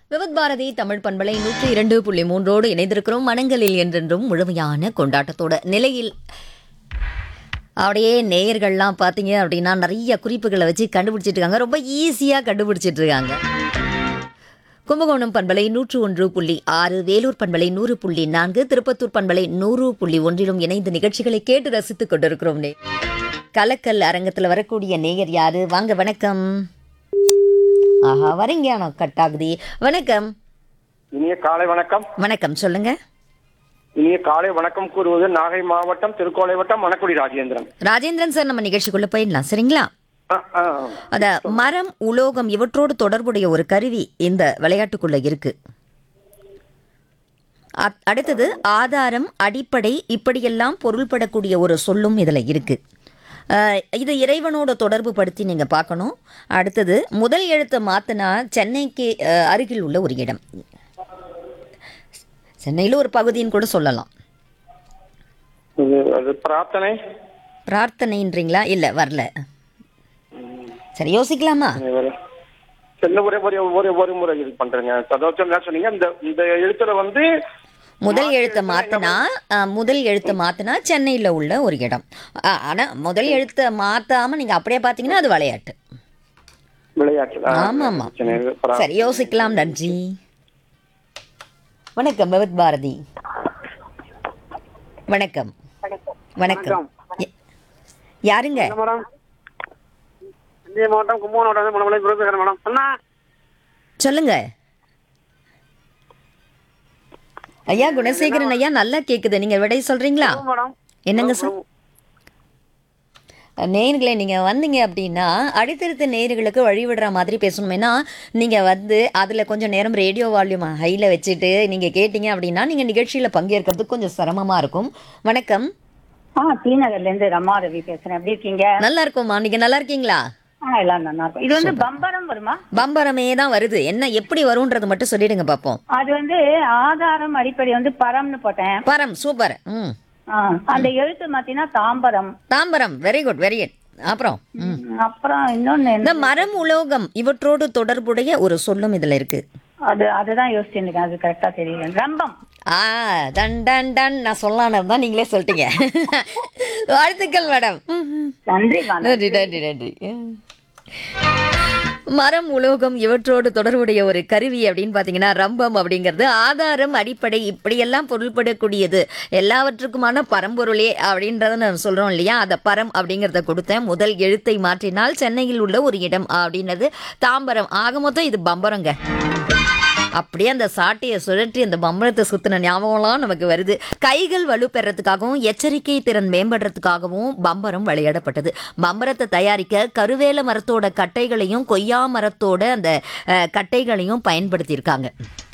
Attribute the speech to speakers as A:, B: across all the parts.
A: விவத் பாரதி தமிழ் பண்பலை நூற்றி இரண்டு புள்ளி மூன்றோடு இணைந்திருக்கிறோம் மனங்களில் என்றென்றும் முழுமையான கொண்டாட்டத்தோட நிலையில் அப்படியே நேயர்கள்லாம் பார்த்தீங்க அப்படின்னா நிறைய குறிப்புகளை வச்சு கண்டுபிடிச்சிட்டு இருக்காங்க ரொம்ப ஈஸியாக கண்டுபிடிச்சிட்டு இருக்காங்க கும்பகோணம் பண்பலை நூற்று ஒன்று புள்ளி ஆறு வேலூர் பண்பலை நூறு புள்ளி நான்கு திருப்பத்தூர் பண்பலை நூறு புள்ளி ஒன்றிலும் இணைந்த நிகழ்ச்சிகளை கேட்டு ரசித்துக் கொண்டிருக்கிறோம் நே கலக்கல் அரங்கத்தில் வரக்கூடிய நேயர் யாரு வாங்க வணக்கம் ஆஹா வரீங்க ஆனா கட் ஆகுது வணக்கம்
B: இனிய காலை வணக்கம்
A: வணக்கம் சொல்லுங்க
B: இனிய காலை வணக்கம் கூறுவது நாகை மாவட்டம் திருக்கோளை வட்டம் மணக்குடி ராஜேந்திரன்
A: ராஜேந்திரன் சார் நம்ம நிகழ்ச்சிக்குள்ள போயிடலாம் சரிங்களா
B: ஆ, ஆ.
A: அத மரம் உலோகம் இவற்றோடு தொடர்புடைய ஒரு கருவி இந்த விளையாட்டுக்குள்ள இருக்கு அத்- அடுத்தது ஆதாரம் அடிப்படை இப்படியெல்லாம் பொருள்படக்கூடிய ஒரு சொல்லும் இதுல இருக்கு அஹ், இது இறைவனோட தொடர்பு படுத்தி நீங்க பார்க்கணும் அடுத்தது முதல் எழுத்தை மாத்தினா சென்னைக்கு அஹ், அருகில் உள்ள ஒரு இடம் சென்னையில் ஒரு பகுதின்னு கூட சொல்லலாம்
B: இது அது பிரார்த்தனை
A: பிரார்த்தனைன்றீங்களா இல்லை வரல சரி யோசிக்கலாமா
B: இது சின்ன ஒரே ஒரு ஒரு ஒரு முறை இது பண்றேங்க அதாவது என்ன சொன்னீங்க இந்த இந்த எழுத்துல வந்து
A: முதல் எழுத்தை மாத்தினா அஹ், முதல் எழுத்தை மாத்தினா சென்னையில் உள்ள ஒரு இடம் அஹ், ஆனா முதல் எழுத்தை மாத்தாம நீங்க அப்படியே பார்த்தீங்கன்னா அது விளையாட்டு
B: விளையாட்டு ஆ,
A: ஆமா ஆமா
B: சரி, இது பிரா-
A: சரி யோசிக்கலாம் நன்றி வணக்கம் பகவத் பாரதி வணக்கம் வணக்கம் ய- யாருங்க
B: மேடம் தஞ்சை மாவட்டம் கும்பகோணம் மாவட்டம் மணமலை பேசுகிறேன் மேடம் அண்ணா
A: சொல்லுங்க ஐயா குணசேகரன் ஐயா நல்லா கேக்குது நீங்க விடை சொல்றீங்களா
B: மேடம்
A: என்னங்க சார் நேயர்களே நீங்கள் வந்தீங்க அப்படின்னா அடுத்தடுத்த நேயர்களுக்கு வழிவிடுற மாதிரி பேசணும் ஏன்னா நீங்கள் வந்து அதில் கொஞ்சம் நேரம் ரேடியோ வால்யூம் ஹையில் வச்சுட்டு நீங்கள் கேட்டீங்க அப்படின்னா நீங்கள் நிகழ்ச்சியில் பங்கேற்கிறதுக்கு கொஞ்சம் சிரமமாக இருக்கும் வணக்கம்
C: ஆ டி நகர்ல இருந்து ரமா ரவி பேசுறேன் எப்படி இருக்கீங்க
A: நல்லா இருக்கும்மா நீங்கள் நல்லா இருக்கீங்களா
C: ஆ எல்லாம் நல்லா இருக்கும் இது வந்து பம்பரம் வருமா
A: பம்பரமே தான் வருது என்ன எப்படி வரும்ன்றது மட்டும் சொல்லிடுங்க பார்ப்போம்
C: அது வந்து ஆதாரம் அடிப்படை வந்து பரம்னு போட்டேன்
A: பரம் சூப்பர் ம்
C: ஆ, அந்த எழுத்து மாத்தினா Tambaram
A: Tambaram very good very good அப்புறம் ம்
C: அப்புறம் இன்னொன்னு
A: இந்த
C: என்ன?
A: மரம் உலோகம் இவற்றோடு தொடர்புடைய ஒரு சொல்லும் இதில் இருக்குது
C: அது அதுதான் யோசிச்சுட்டு இருக்கேன் அது கரெக்டா தெரியல ரம்பம்
A: ஆ டன் டன் டன் நான் சொல்லலான்னு தான் நீங்களே சொல்லிட்டீங்க வாழ்த்துக்கள் மேடம்
C: நன்றி காந்தி.
A: நன்றி நன்றி நன்றி மரம் உலோகம் இவற்றோடு தொடர்புடைய ஒரு கருவி அப்படின்னு பார்த்தீங்கன்னா ரம்பம் அப்படிங்கிறது ஆதாரம் அடிப்படை இப்படியெல்லாம் பொருள்படக்கூடியது எல்லாவற்றுக்குமான பரம்பொருளே அப்படின்றத நான் சொல்கிறோம் இல்லையா அதை பரம் அப்படிங்கிறத கொடுத்தேன் முதல் எழுத்தை மாற்றினால் சென்னையில் உள்ள ஒரு இடம் அப்படின்னது தாம்பரம் ஆக மொத்தம் இது பம்பரங்க அப்படியே அந்த சாட்டையை சுழற்றி அந்த பம்பரத்தை சுத்தின ஞாபகம்லாம் நமக்கு வருது கைகள் வலுப்பெறத்துக்காகவும் எச்சரிக்கை திறன் மேம்படுறதுக்காகவும் பம்பரம் விளையாடப்பட்டது பம்பரத்தை தயாரிக்க கருவேல மரத்தோட கட்டைகளையும் கொய்யா மரத்தோட அந்த அஹ், கட்டைகளையும் பயன்படுத்தியிருக்காங்க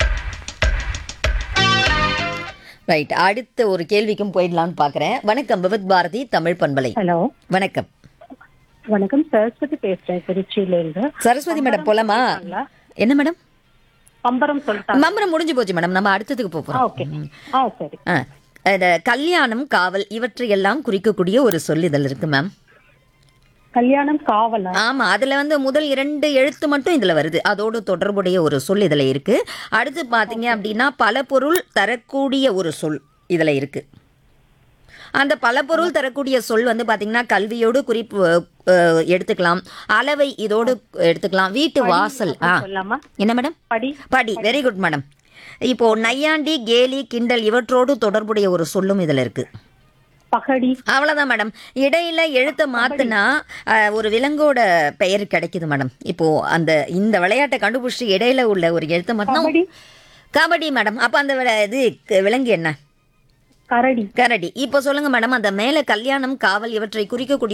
A: ரைட் அடுத்த ஒரு கேள்விக்கும் போயிடலான்னு பார்க்குறேன் வணக்கம் விவத் பாரதி தமிழ் பண்பலை
C: ஹலோ
A: வணக்கம்
C: வணக்கம் சரஸ்வதி பேசுறேன் திருச்சியில இருந்து
A: சரஸ்வதி மேடம் போலாமா என்ன மேடம்
C: பம்பரம் சொல்லிட்டாங்க
A: பம்பரம் முடிஞ்சு போச்சு மேடம் நம்ம அடுத்ததுக்கு போக போகிறோம்
C: ஓகே ஆ சரி
A: ஆ, இந்த கல்யாணம் காவல் இவற்றையெல்லாம் குறிக்கக்கூடிய ஒரு சொல் இதில் இருக்கு மேம்
C: கல்யாணம் காவலா
A: ஆமா அதுல வந்து முதல் இரண்டு எழுத்து மட்டும் இதுல வருது அதோடு தொடர்புடைய ஒரு சொல் இதுல இருக்கு அடுத்து பாத்தீங்க அப்படின்னா பல பொருள் தரக்கூடிய ஒரு சொல் இதுல இருக்கு அந்த பல பொருள் தரக்கூடிய சொல் வந்து பாத்தீங்கன்னா கல்வியோடு குறிப்பு அஹ், எடுத்துக்கலாம் அளவை இதோடு எடுத்துக்கலாம் வீட்டு வாசல் ஆ
C: சொல்லலாமா
A: என்ன மேடம்
C: படி
A: படி வெரி குட் மேடம் இப்போ நையாண்டி கேலி கிண்டல் இவற்றோடு தொடர்புடைய ஒரு சொல்லும் இதுல இருக்கு
C: பகடி
A: அவ்வளோதான் மேடம் இடையில எழுத்தை மாத்துனா அஹ், ஒரு விலங்கோட பெயர் கிடைக்குது மேடம் இப்போ அந்த இந்த விளையாட்டை கண்டுபிடிச்சி இடையில உள்ள ஒரு எழுத்தை மாத்தினா
C: கபடி
A: கபடி மேடம் அப்போ அந்த விள- இது க- விலங்கு என்ன
C: கரடி
A: கரடி இப்போ சொல்லுங்க மேடம் அந்த மேலே கல்யாணம் காவல் இவற்றை குறிக்கக்கூடிய